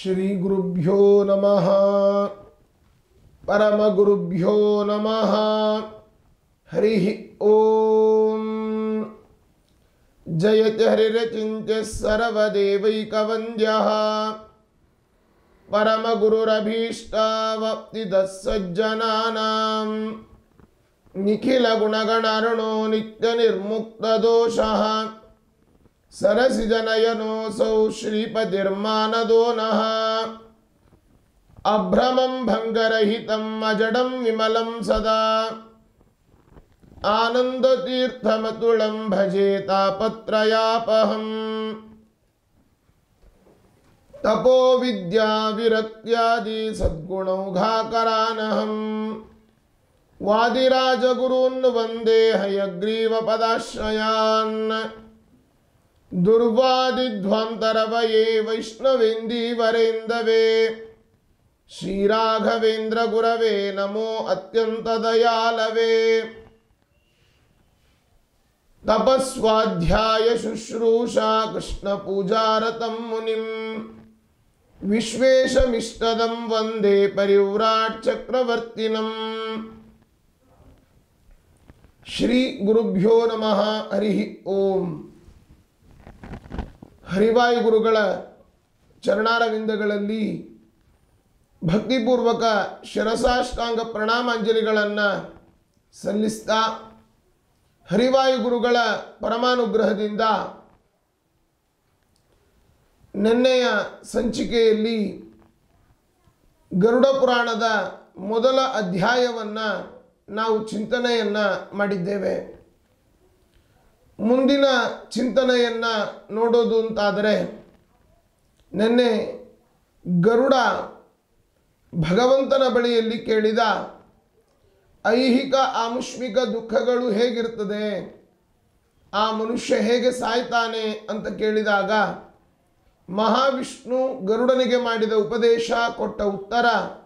ಶ್ರೀಗುರುಭ್ಯೋ ನಮಃ ಪರಮಗುರುಭ್ಯೋ ನಮಃ ಹರಿ ಓಂ ಜಯತಿ ಹರಿರಚಿಂತ್ಯ ಸರ್ವದೇವೈಕವಂದ್ಯಃ ಪರಮಗುರುರಭೀಷ್ಟಾವಪ್ತಿದಃ ಸಜ್ಜನಾನಾಂ ನಿಖಿಲಗುಣಗಣಾರ್ಣೋ ನಿತ್ಯನಿರ್ಮುಕ್ತದೋಷಃ सरसिजनयनोऽसौ श्रीपतिर्मानदो नः अभ्रमं भङ्गरहितम् अजडं विमलं सदा आनन्दतीर्थमतुलं भजे तापत्रयापहम् तपोविद्याविरक्त्यादि सद्गुणौघाकरानहम् वादिराजगुरून् वन्दे हयग्रीवपदाश्रयान् दुर्वादिध्वान्तरवये वैष्णवेन्दीवरेन्दवे श्रीराघवेन्द्रगुरवे नमो अत्यन्तदयालवे तपस्वाध्याय शुश्रूषा कृष्णपूजारतं मुनिं विश्वेशमिष्टदं वन्दे परिव्राट् चक्रवर्तिनम् श्रीगुरुभ्यो नमः हरिः ओम् ಹರಿವಾಯು ಗುರುಗಳ ಚರಣಾರವಿಂದಗಳಲ್ಲಿ ಭಕ್ತಿಪೂರ್ವಕ ಶಿರಸಾಷ್ಟಾಂಗ ಪ್ರಣಾಮಾಂಜಲಿಗಳನ್ನು ಸಲ್ಲಿಸ್ತಾ ಹರಿವಾಯು ಗುರುಗಳ ಪರಮಾನುಗ್ರಹದಿಂದ ನಿನ್ನೆಯ ಸಂಚಿಕೆಯಲ್ಲಿ ಗರುಡ ಪುರಾಣದ ಮೊದಲ ಅಧ್ಯಾಯವನ್ನು ನಾವು ಚಿಂತನೆಯನ್ನು ಮಾಡಿದ್ದೇವೆ ಮುಂದಿನ ಚಿಂತನೆಯನ್ನು ನೋಡೋದು ಅಂತಾದರೆ ನಿನ್ನೆ ಗರುಡ ಭಗವಂತನ ಬಳಿಯಲ್ಲಿ ಕೇಳಿದ ಐಹಿಕ ಆಮುಷ್ಮಿಕ ದುಃಖಗಳು ಹೇಗಿರ್ತದೆ ಆ ಮನುಷ್ಯ ಹೇಗೆ ಸಾಯ್ತಾನೆ ಅಂತ ಕೇಳಿದಾಗ ಮಹಾವಿಷ್ಣು ಗರುಡನಿಗೆ ಮಾಡಿದ ಉಪದೇಶ ಕೊಟ್ಟ ಉತ್ತರ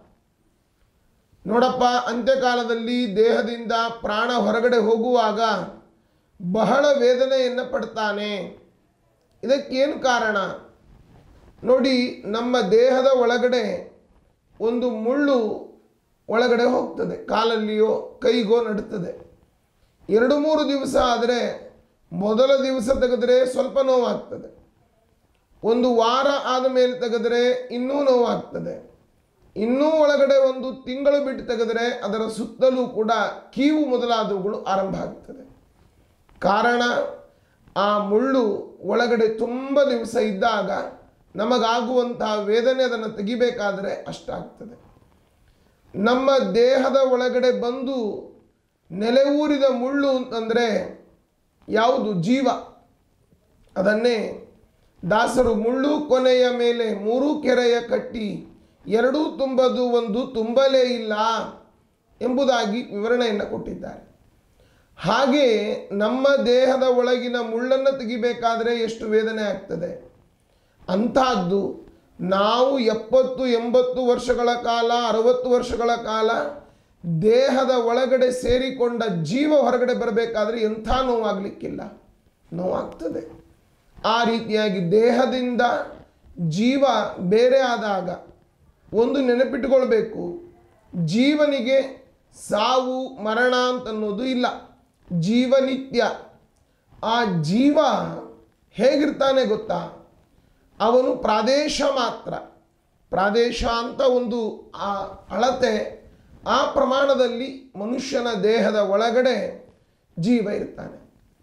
ನೋಡಪ್ಪ ಅಂತ್ಯಕಾಲದಲ್ಲಿ ದೇಹದಿಂದ ಪ್ರಾಣ ಹೊರಗಡೆ ಹೋಗುವಾಗ ಬಹಳ ವೇದನೆಯನ್ನು ಪಡ್ತಾನೆ ಇದಕ್ಕೇನು ಕಾರಣ ನೋಡಿ ನಮ್ಮ ದೇಹದ ಒಳಗಡೆ ಒಂದು ಮುಳ್ಳು ಒಳಗಡೆ ಹೋಗ್ತದೆ ಕಾಲಲ್ಲಿಯೋ ಕೈಗೋ ನಡುತ್ತದೆ ಎರಡು ಮೂರು ದಿವಸ ಆದರೆ ಮೊದಲ ದಿವಸ ತೆಗೆದರೆ ಸ್ವಲ್ಪ ನೋವಾಗ್ತದೆ ಒಂದು ವಾರ ಆದ ಮೇಲೆ ತೆಗೆದರೆ ಇನ್ನೂ ನೋವಾಗ್ತದೆ ಇನ್ನೂ ಒಳಗಡೆ ಒಂದು ತಿಂಗಳು ಬಿಟ್ಟು ತೆಗೆದರೆ ಅದರ ಸುತ್ತಲೂ ಕೂಡ ಕೀವು ಮೊದಲಾದವುಗಳು ಆರಂಭ ಆಗ್ತದೆ ಕಾರಣ ಆ ಮುಳ್ಳು ಒಳಗಡೆ ತುಂಬ ದಿವಸ ಇದ್ದಾಗ ನಮಗಾಗುವಂತಹ ವೇದನೆ ಅದನ್ನು ತೆಗಿಬೇಕಾದರೆ ಅಷ್ಟಾಗ್ತದೆ ನಮ್ಮ ದೇಹದ ಒಳಗಡೆ ಬಂದು ನೆಲೆ ಊರಿದ ಮುಳ್ಳು ಅಂತಂದರೆ ಯಾವುದು ಜೀವ ಅದನ್ನೇ ದಾಸರು ಮುಳ್ಳು ಕೊನೆಯ ಮೇಲೆ ಮೂರು ಕೆರೆಯ ಕಟ್ಟಿ ಎರಡೂ ತುಂಬದು ಒಂದು ತುಂಬಲೇ ಇಲ್ಲ ಎಂಬುದಾಗಿ ವಿವರಣೆಯನ್ನು ಕೊಟ್ಟಿದ್ದಾರೆ ಹಾಗೆ ನಮ್ಮ ದೇಹದ ಒಳಗಿನ ಮುಳ್ಳನ್ನು ತೆಗಿಬೇಕಾದರೆ ಎಷ್ಟು ವೇದನೆ ಆಗ್ತದೆ ಅಂಥದ್ದು ನಾವು ಎಪ್ಪತ್ತು ಎಂಬತ್ತು ವರ್ಷಗಳ ಕಾಲ ಅರವತ್ತು ವರ್ಷಗಳ ಕಾಲ ದೇಹದ ಒಳಗಡೆ ಸೇರಿಕೊಂಡ ಜೀವ ಹೊರಗಡೆ ಬರಬೇಕಾದ್ರೆ ಎಂಥ ನೋವಾಗಲಿಕ್ಕಿಲ್ಲ ನೋವಾಗ್ತದೆ ಆ ರೀತಿಯಾಗಿ ದೇಹದಿಂದ ಜೀವ ಬೇರೆ ಆದಾಗ ಒಂದು ನೆನಪಿಟ್ಟುಕೊಳ್ಬೇಕು ಜೀವನಿಗೆ ಸಾವು ಮರಣ ಅಂತನ್ನೋದು ಇಲ್ಲ ಜೀವನಿತ್ಯ ಆ ಜೀವ ಹೇಗಿರ್ತಾನೆ ಗೊತ್ತಾ ಅವನು ಪ್ರಾದೇಶ ಮಾತ್ರ ಪ್ರಾದೇಶ ಅಂತ ಒಂದು ಆ ಅಳತೆ ಆ ಪ್ರಮಾಣದಲ್ಲಿ ಮನುಷ್ಯನ ದೇಹದ ಒಳಗಡೆ ಜೀವ ಇರ್ತಾನೆ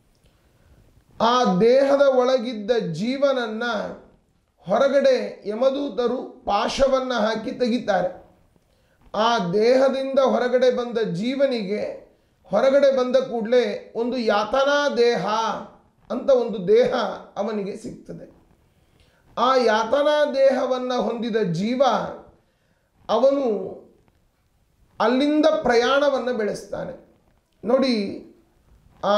ಆ ದೇಹದ ಒಳಗಿದ್ದ ಜೀವನನ್ನ ಹೊರಗಡೆ ಯಮದೂತರು ಪಾಶವನ್ನು ಹಾಕಿ ತೆಗಿತಾರೆ ಆ ದೇಹದಿಂದ ಹೊರಗಡೆ ಬಂದ ಜೀವನಿಗೆ ಹೊರಗಡೆ ಬಂದ ಕೂಡಲೇ ಒಂದು ಯಾತನಾ ದೇಹ ಅಂತ ಒಂದು ದೇಹ ಅವನಿಗೆ ಸಿಗ್ತದೆ ಆ ಯಾತನಾ ದೇಹವನ್ನು ಹೊಂದಿದ ಜೀವ ಅವನು ಅಲ್ಲಿಂದ ಪ್ರಯಾಣವನ್ನು ಬೆಳೆಸ್ತಾನೆ ನೋಡಿ ಆ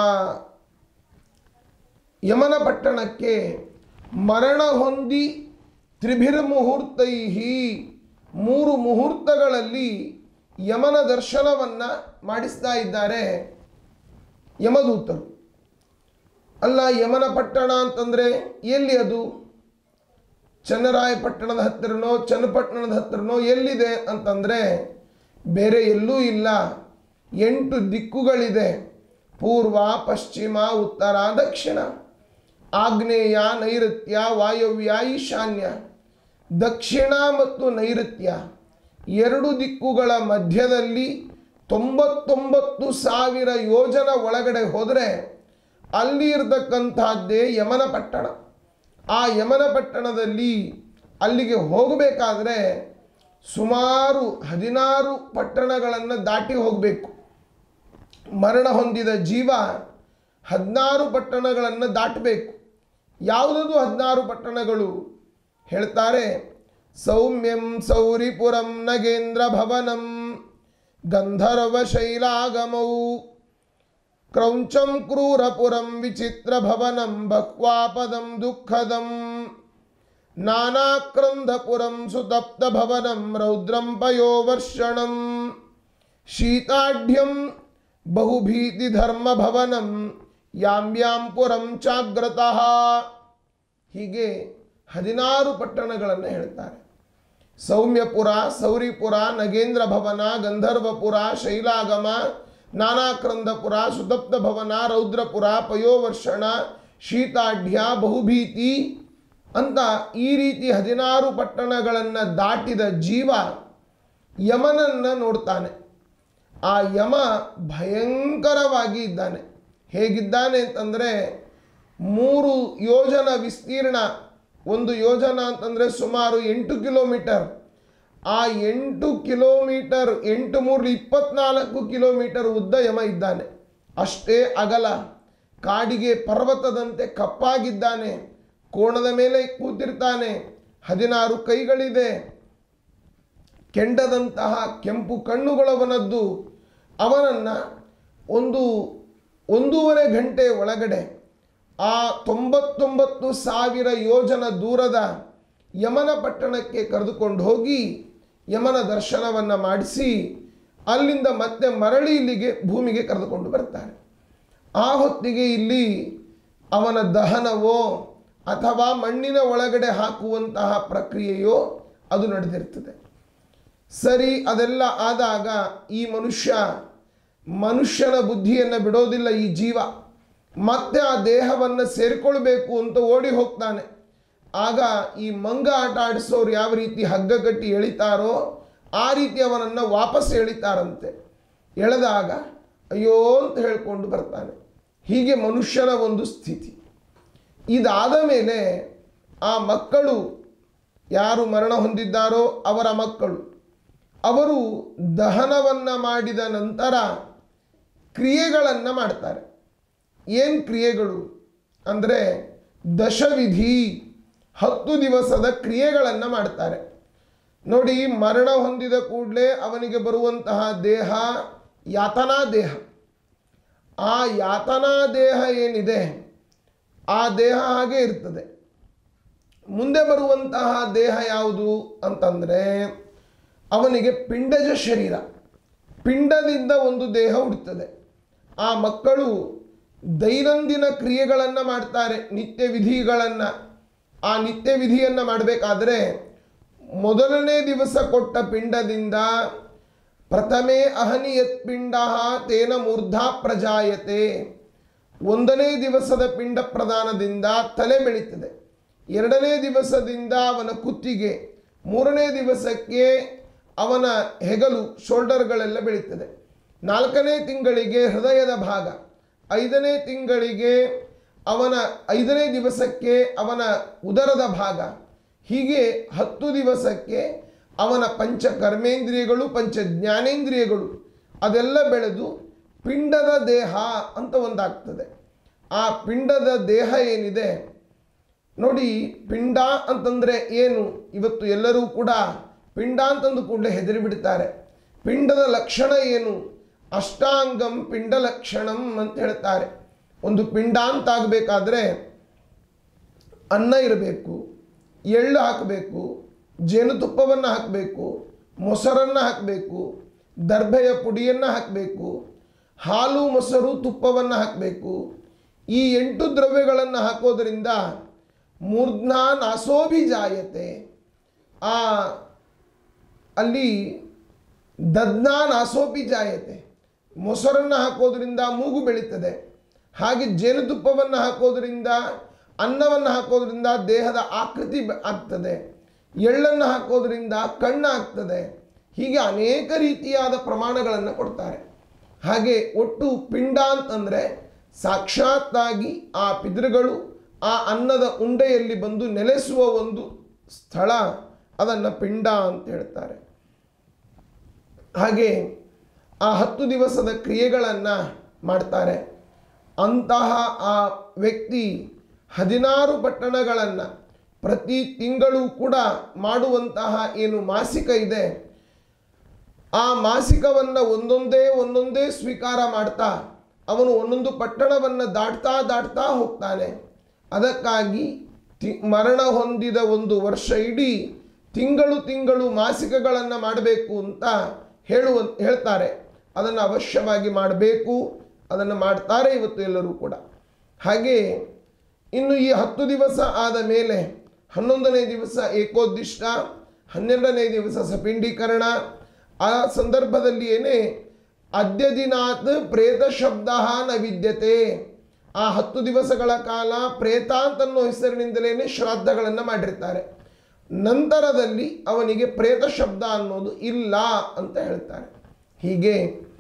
ಯಮನ ಪಟ್ಟಣಕ್ಕೆ ಮರಣ ಹೊಂದಿ ತ್ರಿಭಿರ್ ಮುಹೂರ್ತೈಹಿ ಮೂರು ಮುಹೂರ್ತಗಳಲ್ಲಿ ಯಮನ ದರ್ಶನವನ್ನು ಮಾಡಿಸ್ತಾ ಇದ್ದಾರೆ ಯಮದೂತರು ಅಲ್ಲ ಯಮನ ಪಟ್ಟಣ ಅಂತಂದರೆ ಎಲ್ಲಿ ಅದು ಚನ್ನರಾಯಪಟ್ಟಣದ ಹತ್ತಿರನೋ ಚನ್ನಪಟ್ಟಣದ ಹತ್ತಿರನೋ ಎಲ್ಲಿದೆ ಅಂತಂದರೆ ಬೇರೆ ಎಲ್ಲೂ ಇಲ್ಲ ಎಂಟು ದಿಕ್ಕುಗಳಿದೆ ಪೂರ್ವ ಪಶ್ಚಿಮ ಉತ್ತರ ದಕ್ಷಿಣ ಆಗ್ನೇಯ ನೈಋತ್ಯ ವಾಯವ್ಯ ಈಶಾನ್ಯ ದಕ್ಷಿಣ ಮತ್ತು ನೈಋತ್ಯ ಎರಡು ದಿಕ್ಕುಗಳ ಮಧ್ಯದಲ್ಲಿ ತೊಂಬತ್ತೊಂಬತ್ತು ಸಾವಿರ ಯೋಜನ ಒಳಗಡೆ ಹೋದರೆ ಅಲ್ಲಿ ಇರತಕ್ಕಂತಹದ್ದೇ ಯಮನ ಪಟ್ಟಣ ಆ ಯಮನ ಪಟ್ಟಣದಲ್ಲಿ ಅಲ್ಲಿಗೆ ಹೋಗಬೇಕಾದ್ರೆ ಸುಮಾರು ಹದಿನಾರು ಪಟ್ಟಣಗಳನ್ನು ದಾಟಿ ಹೋಗಬೇಕು ಮರಣ ಹೊಂದಿದ ಜೀವ ಹದಿನಾರು ಪಟ್ಟಣಗಳನ್ನು ದಾಟಬೇಕು ಯಾವುದದು ಹದಿನಾರು ಪಟ್ಟಣಗಳು ಹೇಳ್ತಾರೆ ಸೌಮ್ಯಂ ಸೌರಿಪುರಂ ನಗೇಂದ್ರ ಭವನಂ ಗಂಧರ್ವ ಶೈಲಾಗಮೌ ಕ್ರೌಂಚಂ ಕ್ರೂರಪುರಂ ವಿಚಿತ್ರ ಭವನಂ ಬಕ್ವಾಪದಂ ದುಃಖದಂ ನಾನಾಕ್ರಂದಪುರಂ ಸುತಪ್ತ ಭವನಂ ರೌದ್ರಂ ಪಯೋವರ್ಷಣಂ ಶೀತಾಢ್ಯಂ ಬಹುಭೀತಿ ಧರ್ಮ ಭವನಂ ಯಾಂ ಯಾಂ ಪುರಂ ಚಾಗ್ರತಃ ಹೀಗೆ ಹದಿನಾರು ಪಟ್ಟಣಗಳನ್ನು ಹೇಳ್ತಾರೆ ಸೌಮ್ಯಪುರ ಸೌರಿಪುರ ನಗೇಂದ್ರ ಭವನ ಗಂಧರ್ವಪುರ ಶೈಲಾಗಮ ನಾನಾಕ್ರಂದಪುರ ಸುತಪ್ತ ಭವನ ರೌದ್ರಪುರ ಪಯೋವರ್ಷಣ ಶೀತಾಢ್ಯ ಬಹುಭೀತಿ ಅಂತ ಈ ರೀತಿ ಹದಿನಾರು ಪಟ್ಟಣಗಳನ್ನು ದಾಟಿದ ಜೀವ ಯಮನನ್ನು ನೋಡ್ತಾನೆ ಆ ಯಮ ಭಯಂಕರವಾಗಿ ಇದ್ದಾನೆ ಹೇಗಿದ್ದಾನೆ ಅಂತಂದರೆ ಮೂರು ಯೋಜನ ವಿಸ್ತೀರ್ಣ ಒಂದು ಯೋಜನ ಅಂತಂದರೆ ಸುಮಾರು ಎಂಟು ಕಿಲೋಮೀಟರ್ ಆ ಎಂಟು ಕಿಲೋಮೀಟರ್ ಎಂಟು ಮೂರು ಇಪ್ಪತ್ನಾಲ್ಕು ಕಿಲೋಮೀಟರ್ ಉದ್ದ ಯಮ ಇದ್ದಾನೆ ಅಷ್ಟೇ ಅಗಲ ಕಾಡಿಗೆ ಪರ್ವತದಂತೆ ಕಪ್ಪಾಗಿದ್ದಾನೆ ಕೋಣದ ಮೇಲೆ ಕೂತಿರ್ತಾನೆ ಹದಿನಾರು ಕೈಗಳಿದೆ ಕೆಂಡದಂತಹ ಕೆಂಪು ಕಣ್ಣುಗಳವನದ್ದು ಅವನನ್ನು ಒಂದು ಒಂದೂವರೆ ಗಂಟೆ ಒಳಗಡೆ ಆ ತೊಂಬತ್ತೊಂಬತ್ತು ಸಾವಿರ ಯೋಜನ ದೂರದ ಯಮನ ಪಟ್ಟಣಕ್ಕೆ ಕರೆದುಕೊಂಡು ಹೋಗಿ ಯಮನ ದರ್ಶನವನ್ನು ಮಾಡಿಸಿ ಅಲ್ಲಿಂದ ಮತ್ತೆ ಮರಳಿ ಇಲ್ಲಿಗೆ ಭೂಮಿಗೆ ಕರೆದುಕೊಂಡು ಬರ್ತಾರೆ ಆ ಹೊತ್ತಿಗೆ ಇಲ್ಲಿ ಅವನ ದಹನವೋ ಅಥವಾ ಮಣ್ಣಿನ ಒಳಗಡೆ ಹಾಕುವಂತಹ ಪ್ರಕ್ರಿಯೆಯೋ ಅದು ನಡೆದಿರ್ತದೆ ಸರಿ ಅದೆಲ್ಲ ಆದಾಗ ಈ ಮನುಷ್ಯ ಮನುಷ್ಯನ ಬುದ್ಧಿಯನ್ನು ಬಿಡೋದಿಲ್ಲ ಈ ಜೀವ ಮತ್ತೆ ಆ ದೇಹವನ್ನು ಸೇರಿಕೊಳ್ಬೇಕು ಅಂತ ಓಡಿ ಹೋಗ್ತಾನೆ ಆಗ ಈ ಮಂಗ ಆಟ ಆಡಿಸೋರು ಯಾವ ರೀತಿ ಹಗ್ಗ ಕಟ್ಟಿ ಎಳಿತಾರೋ ಆ ರೀತಿ ಅವನನ್ನು ವಾಪಸ್ ಎಳಿತಾರಂತೆ ಎಳೆದಾಗ ಅಯ್ಯೋ ಅಂತ ಹೇಳ್ಕೊಂಡು ಬರ್ತಾನೆ ಹೀಗೆ ಮನುಷ್ಯನ ಒಂದು ಸ್ಥಿತಿ ಇದಾದ ಮೇಲೆ ಆ ಮಕ್ಕಳು ಯಾರು ಮರಣ ಹೊಂದಿದ್ದಾರೋ ಅವರ ಮಕ್ಕಳು ಅವರು ದಹನವನ್ನು ಮಾಡಿದ ನಂತರ ಕ್ರಿಯೆಗಳನ್ನು ಮಾಡ್ತಾರೆ ಏನು ಕ್ರಿಯೆಗಳು ಅಂದರೆ ದಶವಿಧಿ ಹತ್ತು ದಿವಸದ ಕ್ರಿಯೆಗಳನ್ನು ಮಾಡ್ತಾರೆ ನೋಡಿ ಮರಣ ಹೊಂದಿದ ಕೂಡಲೇ ಅವನಿಗೆ ಬರುವಂತಹ ದೇಹ ಯಾತನಾ ದೇಹ ಆ ಯಾತನಾ ದೇಹ ಏನಿದೆ ಆ ದೇಹ ಹಾಗೆ ಇರ್ತದೆ ಮುಂದೆ ಬರುವಂತಹ ದೇಹ ಯಾವುದು ಅಂತಂದರೆ ಅವನಿಗೆ ಪಿಂಡಜ ಶರೀರ ಪಿಂಡದಿಂದ ಒಂದು ದೇಹ ಹುಡ್ತದೆ ಆ ಮಕ್ಕಳು ದೈನಂದಿನ ಕ್ರಿಯೆಗಳನ್ನು ಮಾಡ್ತಾರೆ ನಿತ್ಯ ವಿಧಿಗಳನ್ನು ಆ ನಿತ್ಯ ವಿಧಿಯನ್ನು ಮಾಡಬೇಕಾದ್ರೆ ಮೊದಲನೇ ದಿವಸ ಕೊಟ್ಟ ಪಿಂಡದಿಂದ ಪ್ರಥಮೇ ಅಹನಿಯತ್ ಪಿಂಡ ತೇನ ಮೂರ್ಧಾ ಪ್ರಜಾಯತೆ ಒಂದನೇ ದಿವಸದ ಪಿಂಡ ಪ್ರದಾನದಿಂದ ತಲೆ ಬೆಳೀತದೆ ಎರಡನೇ ದಿವಸದಿಂದ ಅವನ ಕುತ್ತಿಗೆ ಮೂರನೇ ದಿವಸಕ್ಕೆ ಅವನ ಹೆಗಲು ಶೋಲ್ಡರ್ಗಳೆಲ್ಲ ಬೆಳೀತದೆ ನಾಲ್ಕನೇ ತಿಂಗಳಿಗೆ ಹೃದಯದ ಭಾಗ ಐದನೇ ತಿಂಗಳಿಗೆ ಅವನ ಐದನೇ ದಿವಸಕ್ಕೆ ಅವನ ಉದರದ ಭಾಗ ಹೀಗೆ ಹತ್ತು ದಿವಸಕ್ಕೆ ಅವನ ಪಂಚ ಕರ್ಮೇಂದ್ರಿಯಗಳು ಪಂಚ ಜ್ಞಾನೇಂದ್ರಿಯಗಳು ಅದೆಲ್ಲ ಬೆಳೆದು ಪಿಂಡದ ದೇಹ ಅಂತ ಒಂದಾಗ್ತದೆ ಆ ಪಿಂಡದ ದೇಹ ಏನಿದೆ ನೋಡಿ ಪಿಂಡ ಅಂತಂದರೆ ಏನು ಇವತ್ತು ಎಲ್ಲರೂ ಕೂಡ ಪಿಂಡ ಅಂತಂದು ಕೂಡಲೇ ಹೆದರಿ ಬಿಡ್ತಾರೆ ಪಿಂಡದ ಲಕ್ಷಣ ಏನು ಅಷ್ಟಾಂಗಂ ಪಿಂಡ ಲಕ್ಷಣಂ ಅಂತ ಹೇಳ್ತಾರೆ ಒಂದು ಪಿಂಡ ಅಂತ ಆಗಬೇಕಾದ್ರೆ ಅನ್ನ ಇರಬೇಕು ಎಳ್ಳು ಹಾಕಬೇಕು ಜೇನುತುಪ್ಪವನ್ನು ಹಾಕಬೇಕು ಮೊಸರನ್ನು ಹಾಕಬೇಕು ದರ್ಭೆಯ ಪುಡಿಯನ್ನು ಹಾಕಬೇಕು ಹಾಲು ಮೊಸರು ತುಪ್ಪವನ್ನು ಹಾಕಬೇಕು ಈ ಎಂಟು ದ್ರವ್ಯಗಳನ್ನು ಹಾಕೋದ್ರಿಂದ ಮೂರ್ಧ್ನಾ ನಾಸೋಭಿಜಾಯತೆ ಆ ಅಲ್ಲಿ ದದ್ನಾ ನಾಸೋಪಿ ಜಾಯತೆ ಮೊಸರನ್ನು ಹಾಕೋದ್ರಿಂದ ಮೂಗು ಬೆಳೀತದೆ ಹಾಗೆ ಜೇನುತುಪ್ಪವನ್ನು ಹಾಕೋದ್ರಿಂದ ಅನ್ನವನ್ನು ಹಾಕೋದ್ರಿಂದ ದೇಹದ ಆಕೃತಿ ಬ- ಆಗ್ತದೆ ಎಳ್ಳನ್ನು ಹಾಕೋದ್ರಿಂದ ಕಣ್ಣು ಆಗ್ತದೆ ಹೀಗೆ ಅನೇಕ ರೀತಿಯಾದ ಪ್ರಮಾಣಗಳನ್ನು ಕೊಡ್ತಾರೆ ಹಾಗೆ ಒಟ್ಟು ಪಿಂಡ ಅಂತಂದರೆ ಸಾಕ್ಷಾತ್ತಾಗಿ ಆ ಪಿತೃಗಳು ಆ ಅನ್ನದ ಉಂಡೆಯಲ್ಲಿ ಬಂದು ನೆಲೆಸುವ ಒಂದು ಸ್ಥಳ ಅದನ್ನು ಪಿಂಡ ಅಂತ ಹೇಳ್ತಾರೆ ಹಾಗೆ ಆ ಹತ್ತು ದಿವಸದ ಕ್ರಿಯೆಗಳನ್ನು ಮಾಡ್ತಾರೆ ಅಂತಹ ಆ ವ್ಯಕ್ತಿ ಹದಿನಾರು ಪಟ್ಟಣಗಳನ್ನು ಪ್ರತಿ ತಿಂಗಳು ಕೂಡ ಮಾಡುವಂತಹ ಏನು ಮಾಸಿಕ ಇದೆ ಆ ಮಾಸಿಕವನ್ನು ಒಂದೊಂದೇ ಒಂದೊಂದೇ ಸ್ವೀಕಾರ ಮಾಡ್ತಾ ಅವನು ಒಂದೊಂದು ಪಟ್ಟಣವನ್ನು ದಾಟ್ತಾ ದಾಟ್ತಾ ಹೋಗ್ತಾನೆ ಅದಕ್ಕಾಗಿ ತಿ ಮರಣ ಹೊಂದಿದ ಒಂದು ವರ್ಷ ಇಡೀ ತಿಂಗಳು ತಿಂಗಳು ಮಾಸಿಕಗಳನ್ನು ಮಾಡಬೇಕು ಅಂತ ಹೇಳುವ ಹೇಳ್ತಾರೆ ಅದನ್ನು ಅವಶ್ಯವಾಗಿ ಮಾಡಬೇಕು ಅದನ್ನು ಮಾಡ್ತಾರೆ ಇವತ್ತು ಎಲ್ಲರೂ ಕೂಡ ಹಾಗೆ ಇನ್ನು ಈ ಹತ್ತು ದಿವಸ ಆದ ಮೇಲೆ ಹನ್ನೊಂದನೇ ದಿವಸ ಏಕೋದ್ದಿಷ್ಟ ಹನ್ನೆರಡನೇ ದಿವಸ ಸಪಿಂಡೀಕರಣ ಆ ಸಂದರ್ಭದಲ್ಲಿ ಏನೇ ಅದ್ಯ ದಿನಾತ್ ಪ್ರೇತ ಶಬ್ದ ನ ವಿದ್ಯತೆ ಆ ಹತ್ತು ದಿವಸಗಳ ಕಾಲ ಪ್ರೇತ ಅಂತನ್ನೋ ಹೆಸರಿನಿಂದಲೇ ಶ್ರಾದ್ದಗಳನ್ನು ಮಾಡಿರ್ತಾರೆ ನಂತರದಲ್ಲಿ ಅವನಿಗೆ ಪ್ರೇತ ಶಬ್ದ ಅನ್ನೋದು ಇಲ್ಲ ಅಂತ ಹೇಳ್ತಾರೆ ಹೀಗೆ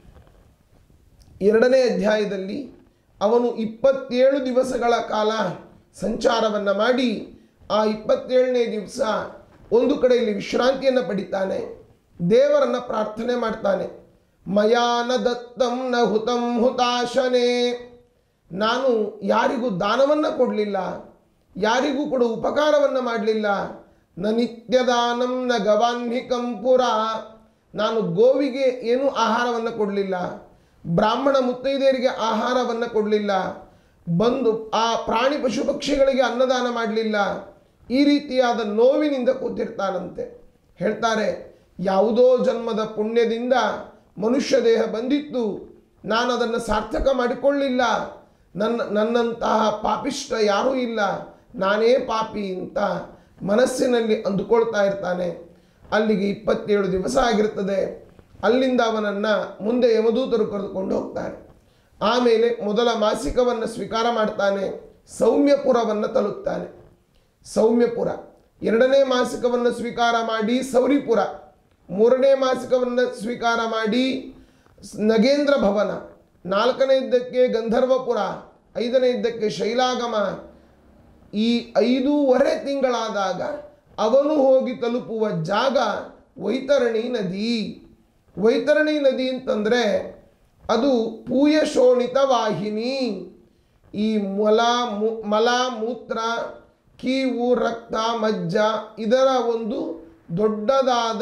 ಎರಡನೇ ಅಧ್ಯಾಯದಲ್ಲಿ ಅವನು ಇಪ್ಪತ್ತೇಳು ದಿವಸಗಳ ಕಾಲ ಸಂಚಾರವನ್ನು ಮಾಡಿ ಆ ಇಪ್ಪತ್ತೇಳನೇ ದಿವಸ ಒಂದು ಕಡೆಯಲ್ಲಿ ವಿಶ್ರಾಂತಿಯನ್ನು ಪಡಿತಾನೆ ದೇವರನ್ನು ಪ್ರಾರ್ಥನೆ ಮಾಡ್ತಾನೆ ಮಯಾನ ದತ್ತಂ ನ ಹುತಂ ಹುತಾಶನೆ ನಾನು ಯಾರಿಗೂ ದಾನವನ್ನು ಕೊಡಲಿಲ್ಲ ಯಾರಿಗೂ ಕೂಡ ಉಪಕಾರವನ್ನು ಮಾಡಲಿಲ್ಲ ನ ನಿತ್ಯದಾನಂ ನ ಗವಾನ್ಹಿಕಂ ಪುರ ನಾನು ಗೋವಿಗೆ ಏನೂ ಆಹಾರವನ್ನು ಕೊಡಲಿಲ್ಲ ಬ್ರಾಹ್ಮಣ ಮುತ್ತೈದೆಯರಿಗೆ ಆಹಾರವನ್ನು ಕೊಡಲಿಲ್ಲ ಬಂದು ಆ ಪ್ರಾಣಿ ಪಶು ಪಕ್ಷಿಗಳಿಗೆ ಅನ್ನದಾನ ಮಾಡಲಿಲ್ಲ ಈ ರೀತಿಯಾದ ನೋವಿನಿಂದ ಕೂತಿರ್ತಾನಂತೆ ಹೇಳ್ತಾರೆ ಯಾವುದೋ ಜನ್ಮದ ಪುಣ್ಯದಿಂದ ಮನುಷ್ಯ ದೇಹ ಬಂದಿತ್ತು ನಾನು ಅದನ್ನು ಸಾರ್ಥಕ ಮಾಡಿಕೊಳ್ಳಿಲ್ಲ ನನ್ನ ನನ್ನಂತಹ ಪಾಪಿಷ್ಟ ಯಾರೂ ಇಲ್ಲ ನಾನೇ ಪಾಪಿ ಅಂತ ಮನಸ್ಸಿನಲ್ಲಿ ಅಂದುಕೊಳ್ತಾ ಇರ್ತಾನೆ ಅಲ್ಲಿಗೆ ಇಪ್ಪತ್ತೇಳು ದಿವಸ ಆಗಿರ್ತದೆ ಅಲ್ಲಿಂದ ಅವನನ್ನು ಮುಂದೆ ಯಮದೂತರು ಕರೆದುಕೊಂಡು ಹೋಗ್ತಾರೆ ಆಮೇಲೆ ಮೊದಲ ಮಾಸಿಕವನ್ನು ಸ್ವೀಕಾರ ಮಾಡ್ತಾನೆ ಸೌಮ್ಯಪುರವನ್ನು ತಲುಪ್ತಾನೆ ಸೌಮ್ಯಪುರ ಎರಡನೇ ಮಾಸಿಕವನ್ನು ಸ್ವೀಕಾರ ಮಾಡಿ ಸೌರಿಪುರ ಮೂರನೇ ಮಾಸಿಕವನ್ನು ಸ್ವೀಕಾರ ಮಾಡಿ ಸ್- ನಗೇಂದ್ರ ಭವನ ನಾಲ್ಕನೇ ಇದ್ದಕ್ಕೆ ಗಂಧರ್ವಪುರ ಐದನೇ ಇದ್ದಕ್ಕೆ ಶೈಲಾಗಮ ಈ ಐದೂವರೆ ತಿಂಗಳಾದಾಗ ಅವನು ಹೋಗಿ ತಲುಪುವ ಜಾಗ ವೈತರಣಿ ನದಿ ವೈತರಣಿ ನದಿ ಅಂತಂದರೆ ಅದು ಪೂಯ ಶೋಣಿತ ವಾಹಿನಿ ಈ ಮೊಲ ಮು ಮಲ ಮೂತ್ರ ಕೀವು ರಕ್ತ ಮಜ್ಜ ಇದರ ಒಂದು ದೊಡ್ಡದಾದ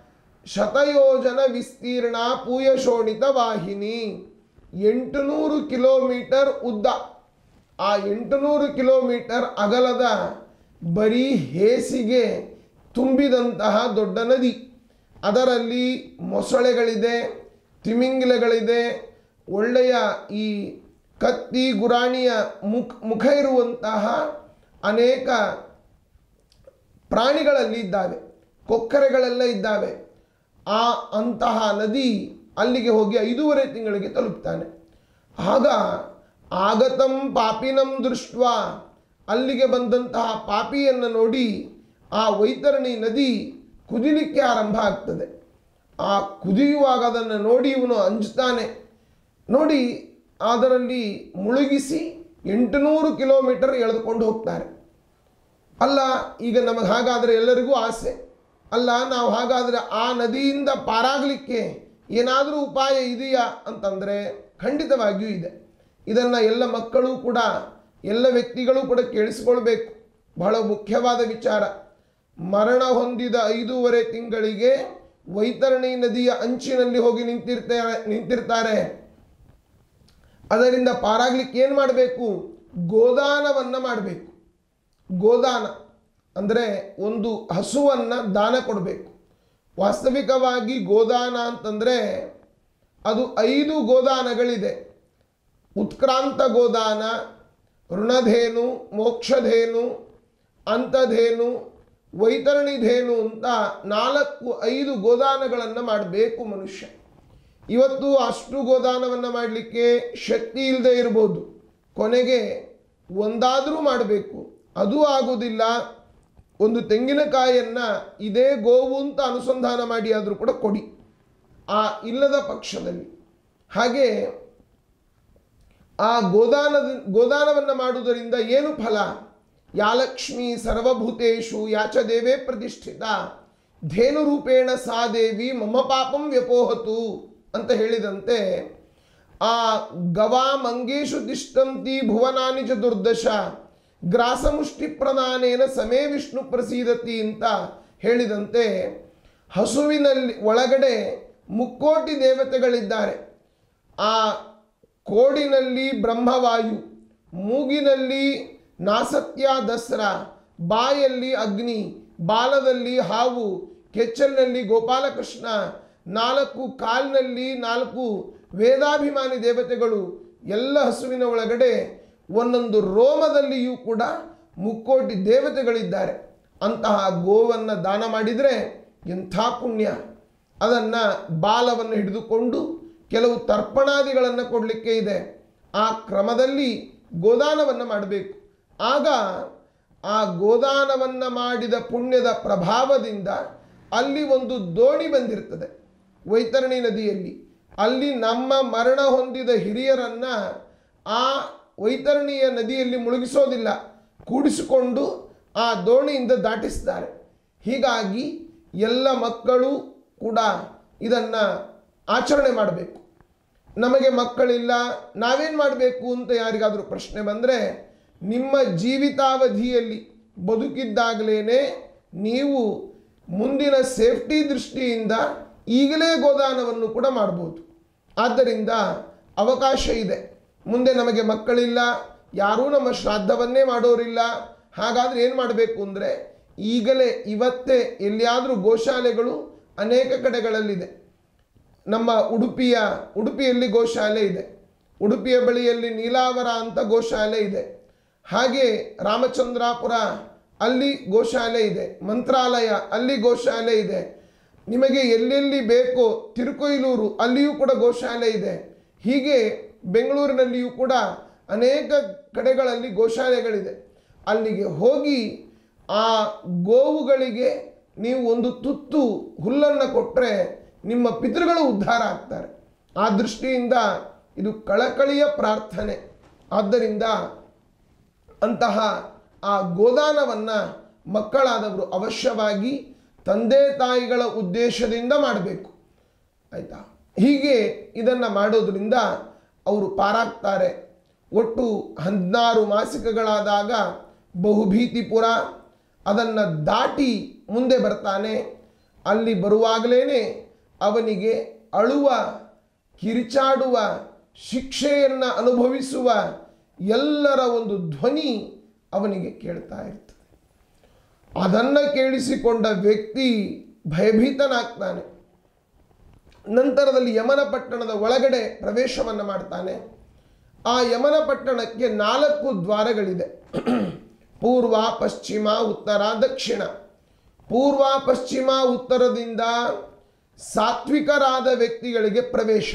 ಶತಯೋಜನ ವಿಸ್ತೀರ್ಣ ಪೂಯಶೋಣಿತ ವಾಹಿನಿ ಎಂಟುನೂರು ಕಿಲೋಮೀಟರ್ ಉದ್ದ ಆ ಎಂಟುನೂರು ಕಿಲೋಮೀಟರ್ ಅಗಲದ ಬರೀ ಹೇಸಿಗೆ ತುಂಬಿದಂತಹ ದೊಡ್ಡ ನದಿ ಅದರಲ್ಲಿ ಮೊಸಳೆಗಳಿದೆ ತಿಮಿಂಗಿಲಗಳಿದೆ ಒಳ್ಳೆಯ ಈ ಕತ್ತಿ ಗುರಾಣಿಯ ಮುಖ ಮುಖ ಇರುವಂತಹ ಅನೇಕ ಪ್ರಾಣಿಗಳಲ್ಲಿ ಇದ್ದಾವೆ ಕೊಕ್ಕರೆಗಳೆಲ್ಲ ಇದ್ದಾವೆ ಆ ಅಂತಹ ನದಿ ಅಲ್ಲಿಗೆ ಹೋಗಿ ಐದೂವರೆ ತಿಂಗಳಿಗೆ ತಲುಪ್ತಾನೆ ಆಗ ಆಗತಂ ಪಾಪಿನಂ ದೃಷ್ಟ ಅಲ್ಲಿಗೆ ಬಂದಂತಹ ಪಾಪಿಯನ್ನು ನೋಡಿ ಆ ವೈತರಣಿ ನದಿ ಕುದಿಲಿಕ್ಕೆ ಆರಂಭ ಆಗ್ತದೆ ಆ ಕುದಿಯುವಾಗ ಅದನ್ನು ನೋಡಿ ಇವನು ಅಂಜುತ್ತಾನೆ ನೋಡಿ ಅದರಲ್ಲಿ ಮುಳುಗಿಸಿ ಎಂಟುನೂರು ಕಿಲೋಮೀಟರ್ ಎಳೆದುಕೊಂಡು ಹೋಗ್ತಾರೆ ಅಲ್ಲ ಈಗ ನಮಗೆ ಹಾಗಾದರೆ ಎಲ್ಲರಿಗೂ ಆಸೆ ಅಲ್ಲ ನಾವು ಹಾಗಾದರೆ ಆ ನದಿಯಿಂದ ಪಾರಾಗಲಿಕ್ಕೆ ಏನಾದರೂ ಉಪಾಯ ಇದೆಯಾ ಅಂತಂದರೆ ಖಂಡಿತವಾಗಿಯೂ ಇದೆ ಇದನ್ನು ಎಲ್ಲ ಮಕ್ಕಳು ಕೂಡ ಎಲ್ಲ ವ್ಯಕ್ತಿಗಳು ಕೂಡ ಕೇಳಿಸ್ಕೊಳ್ಬೇಕು ಬಹಳ ಮುಖ್ಯವಾದ ವಿಚಾರ ಮರಣ ಹೊಂದಿದ ಐದೂವರೆ ತಿಂಗಳಿಗೆ ವೈತರಣಿ ನದಿಯ ಅಂಚಿನಲ್ಲಿ ಹೋಗಿ ನಿಂತಿರ್ತಾರೆ ನಿಂತಿರ್ತಾರೆ ಅದರಿಂದ ಪಾರಾಗ್ಲಿಕ್ಕೆ ಏನು ಮಾಡಬೇಕು ಗೋದಾನವನ್ನು ಮಾಡಬೇಕು ಗೋದಾನ ಅಂದರೆ ಒಂದು ಹಸುವನ್ನು ದಾನ ಕೊಡಬೇಕು ವಾಸ್ತವಿಕವಾಗಿ ಗೋದಾನ ಅಂತಂದರೆ ಅದು ಐದು ಗೋದಾನಗಳಿದೆ ಉತ್ಕ್ರಾಂತ ಗೋದಾನ ಋಣಧೇನು ಮೋಕ್ಷಧೇನು ಅಂಥದ್ದೇನು ವೈತರಣಿಧೇನು ಅಂತ ನಾಲ್ಕು ಐದು ಗೋದಾನಗಳನ್ನು ಮಾಡಬೇಕು ಮನುಷ್ಯ ಇವತ್ತು ಅಷ್ಟು ಗೋದಾನವನ್ನು ಮಾಡಲಿಕ್ಕೆ ಶಕ್ತಿ ಇಲ್ಲದೆ ಇರ್ಬೋದು ಕೊನೆಗೆ ಒಂದಾದರೂ ಮಾಡಬೇಕು ಅದು ಆಗುವುದಿಲ್ಲ ಒಂದು ತೆಂಗಿನಕಾಯಿಯನ್ನು ಇದೇ ಗೋವು ಅಂತ ಅನುಸಂಧಾನ ಮಾಡಿ ಆದರೂ ಕೂಡ ಕೊಡಿ ಆ ಇಲ್ಲದ ಪಕ್ಷದಲ್ಲಿ ಹಾಗೆ ಆ ಗೋದಾನದ ಗೋದಾನವನ್ನು ಮಾಡುವುದರಿಂದ ಏನು ಫಲ ಯಾ ಲಕ್ಷ್ಮಿ ಸರ್ವಭೂತೇಶು ಯಾಚ ದೇವೇ ಪ್ರತಿಷ್ಠಿತ ಧೇನುರೂಪೇಣ ಸಾ ದೇವಿ ಮಮ ಪಾಪಂ ವ್ಯಪೋಹತು ಅಂತ ಹೇಳಿದಂತೆ ಆ ಗವಾ ಮಂಗೇಶು ತಿಷ್ಟಂತಿ ಭುವನಾನಿ ಚ ದುರ್ದಶ ಗ್ರಾಸಮುಷ್ಟಿ ಪ್ರದಾನೇನ ಸಮೇ ವಿಷ್ಣು ಪ್ರಸೀದತಿ ಅಂತ ಹೇಳಿದಂತೆ ಹಸುವಿನಲ್ಲಿ ಒಳಗಡೆ ಮುಕ್ಕೋಟಿ ದೇವತೆಗಳಿದ್ದಾರೆ ಆ ಕೋಡಿನಲ್ಲಿ ಬ್ರಹ್ಮವಾಯು ಮೂಗಿನಲ್ಲಿ ನಾಸತ್ಯ ದಸರ ಬಾಯಲ್ಲಿ ಅಗ್ನಿ ಬಾಲದಲ್ಲಿ ಹಾವು ಕೆಚ್ಚಲಿನಲ್ಲಿ ಗೋಪಾಲಕೃಷ್ಣ ನಾಲ್ಕು ಕಾಲಿನಲ್ಲಿ ನಾಲ್ಕು ವೇದಾಭಿಮಾನಿ ದೇವತೆಗಳು ಎಲ್ಲ ಹಸುವಿನ ಒಳಗಡೆ ಒಂದೊಂದು ರೋಮದಲ್ಲಿಯೂ ಕೂಡ ಮುಕ್ಕೋಟಿ ದೇವತೆಗಳಿದ್ದಾರೆ ಅಂತಹ ಗೋವನ್ನು ದಾನ ಮಾಡಿದರೆ ಎಂಥ ಪುಣ್ಯ ಅದನ್ನು ಬಾಲವನ್ನು ಹಿಡಿದುಕೊಂಡು ಕೆಲವು ತರ್ಪಣಾದಿಗಳನ್ನು ಕೊಡಲಿಕ್ಕೆ ಇದೆ ಆ ಕ್ರಮದಲ್ಲಿ ಗೋದಾನವನ್ನು ಮಾಡಬೇಕು ಆಗ ಆ ಗೋದಾನವನ್ನು ಮಾಡಿದ ಪುಣ್ಯದ ಪ್ರಭಾವದಿಂದ ಅಲ್ಲಿ ಒಂದು ದೋಣಿ ಬಂದಿರ್ತದೆ ವೈತರಣಿ ನದಿಯಲ್ಲಿ ಅಲ್ಲಿ ನಮ್ಮ ಮರಣ ಹೊಂದಿದ ಹಿರಿಯರನ್ನು ಆ ವೈತರಣಿಯ ನದಿಯಲ್ಲಿ ಮುಳುಗಿಸೋದಿಲ್ಲ ಕೂಡಿಸಿಕೊಂಡು ಆ ದೋಣಿಯಿಂದ ದಾಟಿಸ್ತಾರೆ ಹೀಗಾಗಿ ಎಲ್ಲ ಮಕ್ಕಳು ಕೂಡ ಇದನ್ನು ಆಚರಣೆ ಮಾಡಬೇಕು ನಮಗೆ ಮಕ್ಕಳಿಲ್ಲ ನಾವೇನು ಮಾಡಬೇಕು ಅಂತ ಯಾರಿಗಾದರೂ ಪ್ರಶ್ನೆ ಬಂದರೆ ನಿಮ್ಮ ಜೀವಿತಾವಧಿಯಲ್ಲಿ ಬದುಕಿದ್ದಾಗಲೇ ನೀವು ಮುಂದಿನ ಸೇಫ್ಟಿ ದೃಷ್ಟಿಯಿಂದ ಈಗಲೇ ಗೋದಾನವನ್ನು ಕೂಡ ಮಾಡ್ಬೋದು ಆದ್ದರಿಂದ ಅವಕಾಶ ಇದೆ ಮುಂದೆ ನಮಗೆ ಮಕ್ಕಳಿಲ್ಲ ಯಾರೂ ನಮ್ಮ ಶ್ರಾದ್ದವನ್ನೇ ಮಾಡೋರಿಲ್ಲ ಹಾಗಾದರೆ ಏನು ಮಾಡಬೇಕು ಅಂದರೆ ಈಗಲೇ ಇವತ್ತೇ ಎಲ್ಲಿಯಾದರೂ ಗೋಶಾಲೆಗಳು ಅನೇಕ ಕಡೆಗಳಲ್ಲಿದೆ ನಮ್ಮ ಉಡುಪಿಯ ಉಡುಪಿಯಲ್ಲಿ ಗೋಶಾಲೆ ಇದೆ ಉಡುಪಿಯ ಬಳಿಯಲ್ಲಿ ನೀಲಾವರ ಅಂತ ಗೋಶಾಲೆ ಇದೆ ಹಾಗೆ ರಾಮಚಂದ್ರಾಪುರ ಅಲ್ಲಿ ಗೋಶಾಲೆ ಇದೆ ಮಂತ್ರಾಲಯ ಅಲ್ಲಿ ಗೋಶಾಲೆ ಇದೆ ನಿಮಗೆ ಎಲ್ಲೆಲ್ಲಿ ಬೇಕೋ ತಿರುಕೊಯ್ಲೂರು ಅಲ್ಲಿಯೂ ಕೂಡ ಗೋಶಾಲೆ ಇದೆ ಹೀಗೆ ಬೆಂಗಳೂರಿನಲ್ಲಿಯೂ ಕೂಡ ಅನೇಕ ಕಡೆಗಳಲ್ಲಿ ಗೋಶಾಲೆಗಳಿದೆ ಅಲ್ಲಿಗೆ ಹೋಗಿ ಆ ಗೋವುಗಳಿಗೆ ನೀವು ಒಂದು ತುತ್ತು ಹುಲ್ಲನ್ನು ಕೊಟ್ಟರೆ ನಿಮ್ಮ ಪಿತೃಗಳು ಉದ್ಧಾರ ಆಗ್ತಾರೆ ಆ ದೃಷ್ಟಿಯಿಂದ ಇದು ಕಳಕಳಿಯ ಪ್ರಾರ್ಥನೆ ಆದ್ದರಿಂದ ಅಂತಹ ಆ ಗೋದಾನವನ್ನು ಮಕ್ಕಳಾದವರು ಅವಶ್ಯವಾಗಿ ತಂದೆ ತಾಯಿಗಳ ಉದ್ದೇಶದಿಂದ ಮಾಡಬೇಕು ಆಯಿತಾ ಹೀಗೆ ಇದನ್ನು ಮಾಡೋದ್ರಿಂದ ಅವರು ಪಾರಾಗ್ತಾರೆ ಒಟ್ಟು ಹದಿನಾರು ಮಾಸಿಕಗಳಾದಾಗ ಬಹುಭೀತಿಪುರ ಅದನ್ನು ದಾಟಿ ಮುಂದೆ ಬರ್ತಾನೆ ಅಲ್ಲಿ ಬರುವಾಗಲೇ ಅವನಿಗೆ ಅಳುವ ಕಿರಿಚಾಡುವ ಶಿಕ್ಷೆಯನ್ನು ಅನುಭವಿಸುವ ಎಲ್ಲರ ಒಂದು ಧ್ವನಿ ಅವನಿಗೆ ಕೇಳ್ತಾ ಇರ್ತದೆ ಅದನ್ನು ಕೇಳಿಸಿಕೊಂಡ ವ್ಯಕ್ತಿ ಭಯಭೀತನಾಗ್ತಾನೆ ನಂತರದಲ್ಲಿ ಯಮನ ಪಟ್ಟಣದ ಒಳಗಡೆ ಪ್ರವೇಶವನ್ನು ಮಾಡ್ತಾನೆ ಆ ಯಮನ ಪಟ್ಟಣಕ್ಕೆ ನಾಲ್ಕು ದ್ವಾರಗಳಿದೆ ಪೂರ್ವ ಪಶ್ಚಿಮ ಉತ್ತರ ದಕ್ಷಿಣ ಪೂರ್ವ ಪಶ್ಚಿಮ ಉತ್ತರದಿಂದ ಸಾತ್ವಿಕರಾದ ವ್ಯಕ್ತಿಗಳಿಗೆ ಪ್ರವೇಶ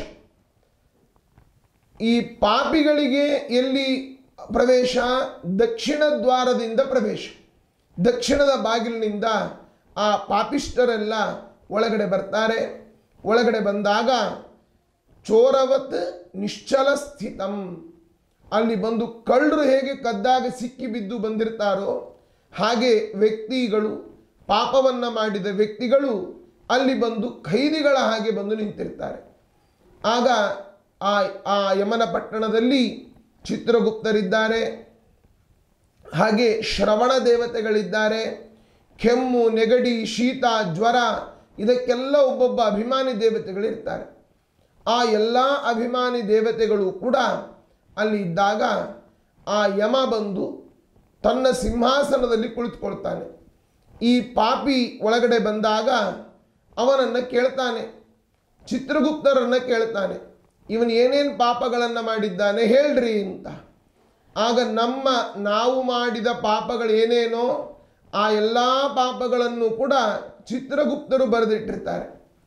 ಈ ಪಾಪಿಗಳಿಗೆ ಎಲ್ಲಿ ಪ್ರವೇಶ ದಕ್ಷಿಣ ದ್ವಾರದಿಂದ ಪ್ರವೇಶ ದಕ್ಷಿಣದ ಬಾಗಿಲಿನಿಂದ ಆ ಪಾಪಿಷ್ಟರೆಲ್ಲ ಒಳಗಡೆ ಬರ್ತಾರೆ ಒಳಗಡೆ ಬಂದಾಗ ಚೋರವತ್ ನಿಶ್ಚಲ ಸ್ಥಿತಂ ಅಲ್ಲಿ ಬಂದು ಕಳ್ಳರು ಹೇಗೆ ಕದ್ದಾಗ ಸಿಕ್ಕಿ ಬಿದ್ದು ಬಂದಿರ್ತಾರೋ ಹಾಗೆ ವ್ಯಕ್ತಿಗಳು ಪಾಪವನ್ನು ಮಾಡಿದ ವ್ಯಕ್ತಿಗಳು ಅಲ್ಲಿ ಬಂದು ಖೈದಿಗಳ ಹಾಗೆ ಬಂದು ನಿಂತಿರ್ತಾರೆ ಆಗ ಆ ಆ ಯಮನ ಪಟ್ಟಣದಲ್ಲಿ ಚಿತ್ರಗುಪ್ತರಿದ್ದಾರೆ ಹಾಗೆ ಶ್ರವಣ ದೇವತೆಗಳಿದ್ದಾರೆ ಕೆಮ್ಮು ನೆಗಡಿ ಶೀತ ಜ್ವರ ಇದಕ್ಕೆಲ್ಲ ಒಬ್ಬೊಬ್ಬ ಅಭಿಮಾನಿ ದೇವತೆಗಳಿರ್ತಾರೆ ಆ ಎಲ್ಲ ಅಭಿಮಾನಿ ದೇವತೆಗಳು ಕೂಡ ಅಲ್ಲಿ ಇದ್ದಾಗ ಆ ಯಮ ಬಂದು ತನ್ನ ಸಿಂಹಾಸನದಲ್ಲಿ ಕುಳಿತುಕೊಳ್ತಾನೆ ಈ ಪಾಪಿ ಒಳಗಡೆ ಬಂದಾಗ ಅವನನ್ನು ಕೇಳ್ತಾನೆ ಚಿತ್ರಗುಪ್ತರನ್ನು ಕೇಳ್ತಾನೆ ಇವನು ಏನೇನು ಪಾಪಗಳನ್ನು ಮಾಡಿದ್ದಾನೆ ಹೇಳ್ರಿ ಅಂತ ಆಗ ನಮ್ಮ ನಾವು ಮಾಡಿದ ಪಾಪಗಳು ಏನೇನೋ ಆ ಎಲ್ಲ ಪಾಪಗಳನ್ನು ಕೂಡ ಚಿತ್ರಗುಪ್ತರು ಬರೆದಿಟ್ಟಿರ್ತಾರೆ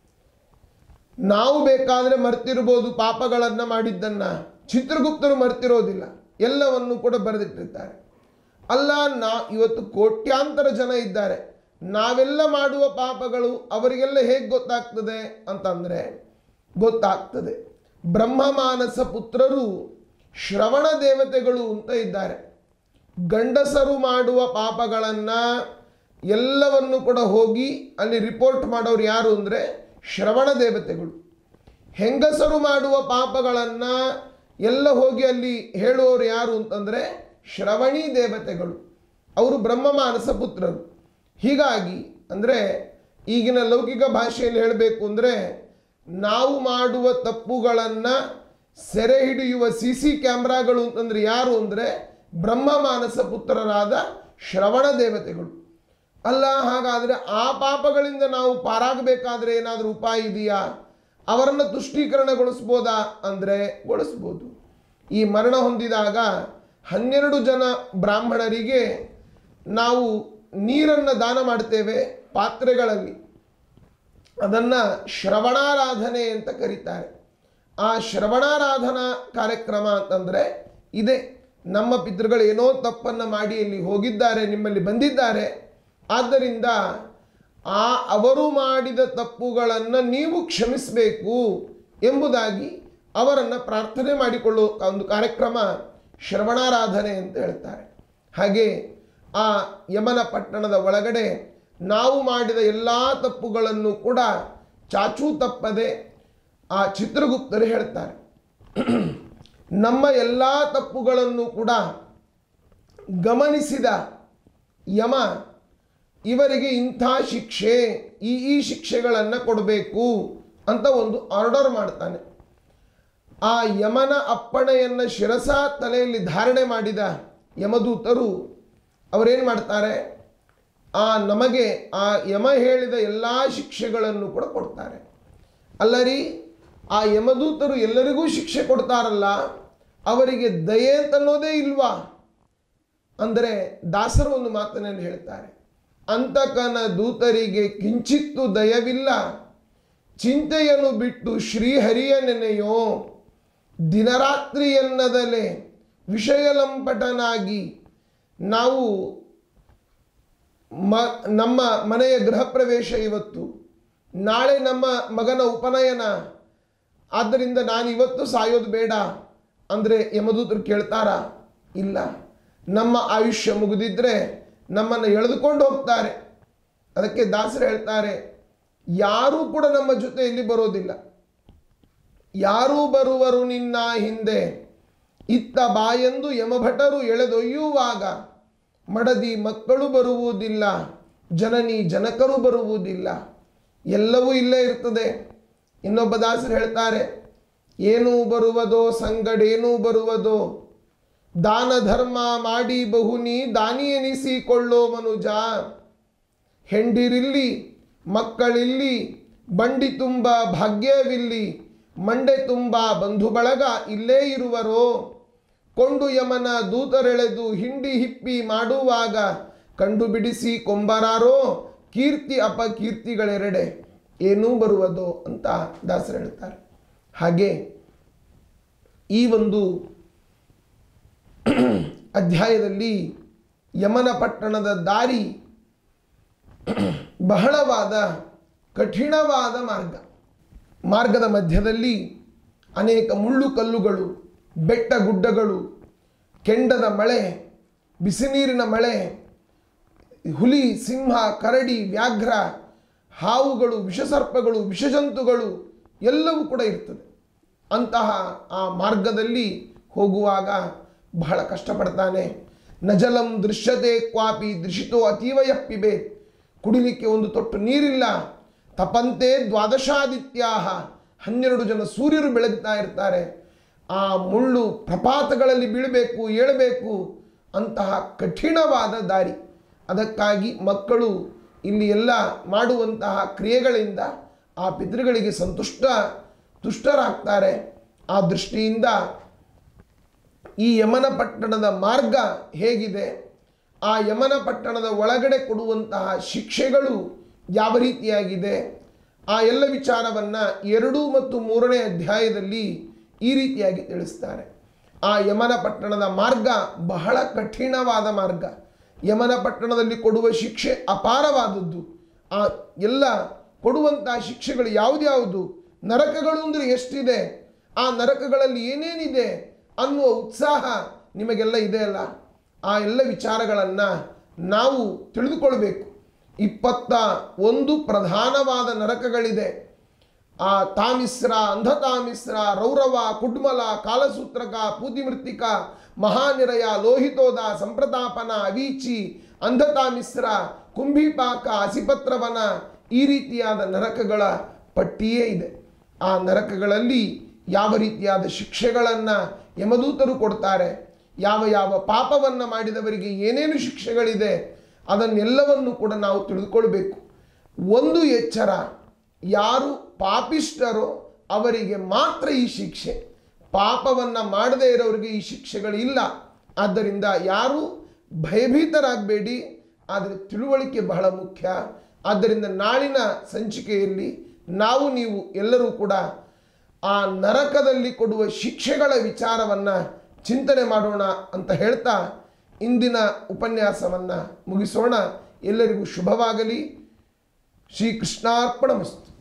ನಾವು ಬೇಕಾದರೆ ಮರ್ತಿರ್ಬೋದು ಪಾಪಗಳನ್ನು ಮಾಡಿದ್ದನ್ನು ಚಿತ್ರಗುಪ್ತರು ಮರ್ತಿರೋದಿಲ್ಲ ಎಲ್ಲವನ್ನು ಕೂಡ ಬರೆದಿಟ್ಟಿರ್ತಾರೆ ಅಲ್ಲ ನಾ ಇವತ್ತು ಕೋಟ್ಯಾಂತರ ಜನ ಇದ್ದಾರೆ ನಾವೆಲ್ಲ ಮಾಡುವ ಪಾಪಗಳು ಅವರಿಗೆಲ್ಲ ಹೇಗೆ ಗೊತ್ತಾಗ್ತದೆ ಅಂತಂದರೆ ಗೊತ್ತಾಗ್ತದೆ ಬ್ರಹ್ಮ ಮಾನಸ ಪುತ್ರರು ಶ್ರವಣ ದೇವತೆಗಳು ಅಂತ ಇದ್ದಾರೆ ಗಂಡಸರು ಮಾಡುವ ಪಾಪಗಳನ್ನು ಎಲ್ಲವನ್ನು ಕೂಡ ಹೋಗಿ ಅಲ್ಲಿ ರಿಪೋರ್ಟ್ ಮಾಡೋರು ಯಾರು ಅಂದರೆ ಶ್ರವಣ ದೇವತೆಗಳು ಹೆಂಗಸರು ಮಾಡುವ ಪಾಪಗಳನ್ನು ಎಲ್ಲ ಹೋಗಿ ಅಲ್ಲಿ ಹೇಳುವವರು ಯಾರು ಅಂತಂದರೆ ಶ್ರವಣಿ ದೇವತೆಗಳು ಅವರು ಬ್ರಹ್ಮ ಮಾನಸ ಪುತ್ರರು ಹೀಗಾಗಿ ಅಂದರೆ ಈಗಿನ ಲೌಕಿಕ ಭಾಷೆಯಲ್ಲಿ ಹೇಳಬೇಕು ಅಂದರೆ ನಾವು ಮಾಡುವ ತಪ್ಪುಗಳನ್ನು ಸೆರೆ ಹಿಡಿಯುವ ಸಿ ಸಿ ಕ್ಯಾಮ್ರಾಗಳು ಅಂತಂದರೆ ಯಾರು ಅಂದರೆ ಬ್ರಹ್ಮ ಮಾನಸ ಪುತ್ರರಾದ ಶ್ರವಣ ದೇವತೆಗಳು ಅಲ್ಲ ಹಾಗಾದರೆ ಆ ಪಾಪಗಳಿಂದ ನಾವು ಪಾರಾಗಬೇಕಾದ್ರೆ ಏನಾದರೂ ಉಪಾಯ ಇದೆಯಾ ಅವರನ್ನು ತುಷ್ಟೀಕರಣಗೊಳಿಸ್ಬೋದಾ ಅಂದರೆ ಗೊಳಿಸ್ಬೋದು ಈ ಮರಣ ಹೊಂದಿದಾಗ ಹನ್ನೆರಡು ಜನ ಬ್ರಾಹ್ಮಣರಿಗೆ ನಾವು ನೀರನ್ನು ದಾನ ಮಾಡ್ತೇವೆ ಪಾತ್ರೆಗಳಲ್ಲಿ ಅದನ್ನು ಶ್ರವಣಾರಾಧನೆ ಅಂತ ಕರೀತಾರೆ ಆ ಶ್ರವಣಾರಾಧನಾ ಕಾರ್ಯಕ್ರಮ ಅಂತಂದರೆ ಇದೆ ನಮ್ಮ ಪಿತೃಗಳು ಏನೋ ತಪ್ಪನ್ನು ಮಾಡಿ ಇಲ್ಲಿ ಹೋಗಿದ್ದಾರೆ ನಿಮ್ಮಲ್ಲಿ ಬಂದಿದ್ದಾರೆ ಆದ್ದರಿಂದ ಆ ಅವರು ಮಾಡಿದ ತಪ್ಪುಗಳನ್ನು ನೀವು ಕ್ಷಮಿಸಬೇಕು ಎಂಬುದಾಗಿ ಅವರನ್ನು ಪ್ರಾರ್ಥನೆ ಮಾಡಿಕೊಳ್ಳುವ ಒಂದು ಕಾರ್ಯಕ್ರಮ ಶ್ರವಣಾರಾಧನೆ ಅಂತ ಹೇಳ್ತಾರೆ ಹಾಗೆ ಆ ಯಮನ ಪಟ್ಟಣದ ಒಳಗಡೆ ನಾವು ಮಾಡಿದ ಎಲ್ಲ ತಪ್ಪುಗಳನ್ನು ಕೂಡ ಚಾಚೂ ತಪ್ಪದೆ ಆ ಚಿತ್ರಗುಪ್ತರು ಹೇಳ್ತಾರೆ ನಮ್ಮ ಎಲ್ಲ ತಪ್ಪುಗಳನ್ನು ಕೂಡ ಗಮನಿಸಿದ ಯಮ ಇವರಿಗೆ ಇಂಥ ಶಿಕ್ಷೆ ಈ ಈ ಶಿಕ್ಷೆಗಳನ್ನು ಕೊಡಬೇಕು ಅಂತ ಒಂದು ಆರ್ಡರ್ ಮಾಡ್ತಾನೆ ಆ ಯಮನ ಅಪ್ಪಣೆಯನ್ನು ಶಿರಸ ತಲೆಯಲ್ಲಿ ಧಾರಣೆ ಮಾಡಿದ ಯಮದೂತರು ಅವರೇನು ಮಾಡ್ತಾರೆ ಆ ನಮಗೆ ಆ ಯಮ ಹೇಳಿದ ಎಲ್ಲ ಶಿಕ್ಷೆಗಳನ್ನು ಕೂಡ ಕೊಡ್ತಾರೆ ಅಲ್ಲ ರೀ ಆ ಯಮದೂತರು ಎಲ್ಲರಿಗೂ ಶಿಕ್ಷೆ ಕೊಡ್ತಾರಲ್ಲ ಅವರಿಗೆ ದಯೆ ಅಂತ ಅನ್ನೋದೇ ಇಲ್ವಾ ಅಂದರೆ ದಾಸರು ಒಂದು ಮಾತನ್ನು ಹೇಳ್ತಾರೆ ಅಂತಕನ ದೂತರಿಗೆ ಕಿಂಚಿತ್ತು ದಯವಿಲ್ಲ ಚಿಂತೆಯನ್ನು ಬಿಟ್ಟು ಶ್ರೀಹರಿಯ ನೆನೆಯೋ ದಿನರಾತ್ರಿ ಎನ್ನದಲೆ ವಿಷಯಲಂಪಟನಾಗಿ ನಾವು ಮ ನಮ್ಮ ಮನೆಯ ಗೃಹ ಪ್ರವೇಶ ಇವತ್ತು ನಾಳೆ ನಮ್ಮ ಮಗನ ಉಪನಯನ ಆದ್ದರಿಂದ ನಾನು ಇವತ್ತು ಸಾಯೋದು ಬೇಡ ಅಂದರೆ ಯಮದೂತರು ಕೇಳ್ತಾರಾ ಇಲ್ಲ ನಮ್ಮ ಆಯುಷ್ಯ ಮುಗಿದಿದ್ರೆ ನಮ್ಮನ್ನು ಎಳೆದುಕೊಂಡು ಹೋಗ್ತಾರೆ ಅದಕ್ಕೆ ದಾಸರು ಹೇಳ್ತಾರೆ ಯಾರೂ ಕೂಡ ನಮ್ಮ ಜೊತೆಯಲ್ಲಿ ಬರೋದಿಲ್ಲ ಯಾರೂ ಬರುವರು ನಿನ್ನ ಹಿಂದೆ ಇತ್ತ ಬಾಯೆಂದು ಯಮಭಟರು ಎಳೆದೊಯ್ಯುವಾಗ ಮಡದಿ ಮಕ್ಕಳು ಬರುವುದಿಲ್ಲ ಜನನಿ ಜನಕರು ಬರುವುದಿಲ್ಲ ಎಲ್ಲವೂ ಇಲ್ಲೇ ಇರ್ತದೆ ಇನ್ನೊಬ್ಬ ದಾಸರು ಹೇಳ್ತಾರೆ ಏನೂ ಬರುವುದೋ ಸಂಗಡೇನೂ ಬರುವುದೋ ದಾನ ಧರ್ಮ ಮಾಡಿ ಬಹುನಿ ದಾನಿ ಎನಿಸಿಕೊಳ್ಳೋ ಮನುಜ ಹೆಂಡಿರಿಲ್ಲಿ ಮಕ್ಕಳಿಲ್ಲಿ ಬಂಡಿ ತುಂಬ ಭಾಗ್ಯವಿಲ್ಲಿ ಮಂಡೆ ತುಂಬ ಬಂಧು ಬಳಗ ಇಲ್ಲೇ ಇರುವರೋ ಕೊಂಡು ಯಮನ ದೂತರೆಳೆದು ಹಿಂಡಿ ಹಿಪ್ಪಿ ಮಾಡುವಾಗ ಕಂಡು ಬಿಡಿಸಿ ಕೊಂಬರಾರೋ ಕೀರ್ತಿ ಅಪಕೀರ್ತಿಗಳೆರಡೆ ಏನೂ ಬರುವುದೋ ಅಂತ ದಾಸರು ಹೇಳ್ತಾರೆ ಹಾಗೆ ಈ ಒಂದು ಅಧ್ಯಾಯದಲ್ಲಿ ಯಮನ ಪಟ್ಟಣದ ದಾರಿ ಬಹಳವಾದ ಕಠಿಣವಾದ ಮಾರ್ಗ ಮಾರ್ಗದ ಮಧ್ಯದಲ್ಲಿ ಅನೇಕ ಮುಳ್ಳು ಕಲ್ಲುಗಳು ಬೆಟ್ಟ ಗುಡ್ಡಗಳು ಕೆಂಡದ ಮಳೆ ಬಿಸಿನೀರಿನ ಮಳೆ ಹುಲಿ ಸಿಂಹ ಕರಡಿ ವ್ಯಾಘ್ರ ಹಾವುಗಳು ವಿಷಸರ್ಪಗಳು ವಿಷಜಂತುಗಳು ಎಲ್ಲವೂ ಕೂಡ ಇರ್ತದೆ ಅಂತಹ ಆ ಮಾರ್ಗದಲ್ಲಿ ಹೋಗುವಾಗ ಬಹಳ ಕಷ್ಟಪಡ್ತಾನೆ ನಜಲಂ ದೃಶ್ಯತೆ ಕ್ವಾಪಿ ದೃಶಿತೋ ಅತೀವ ಯಪ್ಪಿಬೆ ಕುಡಿಲಿಕ್ಕೆ ಒಂದು ತೊಟ್ಟು ನೀರಿಲ್ಲ ತಪಂತೆ ದ್ವಾದಶಾದಿತ್ಯಾಹ ಹನ್ನೆರಡು ಜನ ಸೂರ್ಯರು ಬೆಳಗ್ತಾ ಇರ್ತಾರೆ ಆ ಮುಳ್ಳು ಪ್ರಪಾತಗಳಲ್ಲಿ ಬೀಳಬೇಕು ಏಳಬೇಕು ಅಂತಹ ಕಠಿಣವಾದ ದಾರಿ ಅದಕ್ಕಾಗಿ ಮಕ್ಕಳು ಇಲ್ಲಿ ಎಲ್ಲ ಮಾಡುವಂತಹ ಕ್ರಿಯೆಗಳಿಂದ ಆ ಪಿತೃಗಳಿಗೆ ಸಂತುಷ್ಟ ತುಷ್ಟರಾಗ್ತಾರೆ ಆ ದೃಷ್ಟಿಯಿಂದ ಈ ಯಮನ ಪಟ್ಟಣದ ಮಾರ್ಗ ಹೇಗಿದೆ ಆ ಯಮನ ಪಟ್ಟಣದ ಒಳಗಡೆ ಕೊಡುವಂತಹ ಶಿಕ್ಷೆಗಳು ಯಾವ ರೀತಿಯಾಗಿದೆ ಆ ಎಲ್ಲ ವಿಚಾರವನ್ನು ಎರಡು ಮತ್ತು ಮೂರನೇ ಅಧ್ಯಾಯದಲ್ಲಿ ಈ ರೀತಿಯಾಗಿ ತಿಳಿಸ್ತಾರೆ ಆ ಯಮನ ಪಟ್ಟಣದ ಮಾರ್ಗ ಬಹಳ ಕಠಿಣವಾದ ಮಾರ್ಗ ಯಮನ ಪಟ್ಟಣದಲ್ಲಿ ಕೊಡುವ ಶಿಕ್ಷೆ ಅಪಾರವಾದದ್ದು ಆ ಎಲ್ಲ ಕೊಡುವಂತಹ ಶಿಕ್ಷೆಗಳು ಯಾವ್ದ್ಯಾವುದು ನರಕಗಳು ಅಂದರೆ ಎಷ್ಟಿದೆ ಆ ನರಕಗಳಲ್ಲಿ ಏನೇನಿದೆ ಅನ್ನುವ ಉತ್ಸಾಹ ನಿಮಗೆಲ್ಲ ಇದೆ ಅಲ್ಲ ಆ ಎಲ್ಲ ವಿಚಾರಗಳನ್ನು ನಾವು ತಿಳಿದುಕೊಳ್ಬೇಕು ಇಪ್ಪತ್ತ ಒಂದು ಪ್ರಧಾನವಾದ ನರಕಗಳಿದೆ ಆ ತಾಮಿಸ್ರ ಅಂಧತಾಮಿಸ್ರ ರೌರವ ಕುಡ್ಮಲ ಕಾಲಸೂತ್ರಕ ಪೂತಿಮೃತ್ತಿಕ ಮಹಾನಿರಯ ಲೋಹಿತೋದ ಸಂಪ್ರತಾಪನ ಅವೀಚಿ ಅಂಧತಾಮಿಸ್ರ ಕುಂಭಿಪಾಕ ಅಸಿಪತ್ರವನ ಈ ರೀತಿಯಾದ ನರಕಗಳ ಪಟ್ಟಿಯೇ ಇದೆ ಆ ನರಕಗಳಲ್ಲಿ ಯಾವ ರೀತಿಯಾದ ಶಿಕ್ಷೆಗಳನ್ನು ಯಮದೂತರು ಕೊಡ್ತಾರೆ ಯಾವ ಯಾವ ಪಾಪವನ್ನು ಮಾಡಿದವರಿಗೆ ಏನೇನು ಶಿಕ್ಷೆಗಳಿದೆ ಅದನ್ನೆಲ್ಲವನ್ನು ಕೂಡ ನಾವು ತಿಳಿದುಕೊಳ್ಬೇಕು ಒಂದು ಎಚ್ಚರ ಯಾರು ಪಾಪಿಷ್ಟರೋ ಅವರಿಗೆ ಮಾತ್ರ ಈ ಶಿಕ್ಷೆ ಪಾಪವನ್ನು ಮಾಡದೇ ಇರೋರಿಗೆ ಈ ಶಿಕ್ಷೆಗಳಿಲ್ಲ ಆದ್ದರಿಂದ ಯಾರು ಭಯಭೀತರಾಗಬೇಡಿ ಆದರೆ ತಿಳುವಳಿಕೆ ಬಹಳ ಮುಖ್ಯ ಆದ್ದರಿಂದ ನಾಳಿನ ಸಂಚಿಕೆಯಲ್ಲಿ ನಾವು ನೀವು ಎಲ್ಲರೂ ಕೂಡ ಆ ನರಕದಲ್ಲಿ ಕೊಡುವ ಶಿಕ್ಷೆಗಳ ವಿಚಾರವನ್ನು ಚಿಂತನೆ ಮಾಡೋಣ ಅಂತ ಹೇಳ್ತಾ ಇಂದಿನ ಉಪನ್ಯಾಸವನ್ನು ಮುಗಿಸೋಣ ಎಲ್ಲರಿಗೂ ಶುಭವಾಗಲಿ ಶ್ರೀಕೃಷ್ಣಾರ್ಪಣ ಮಸ್ತು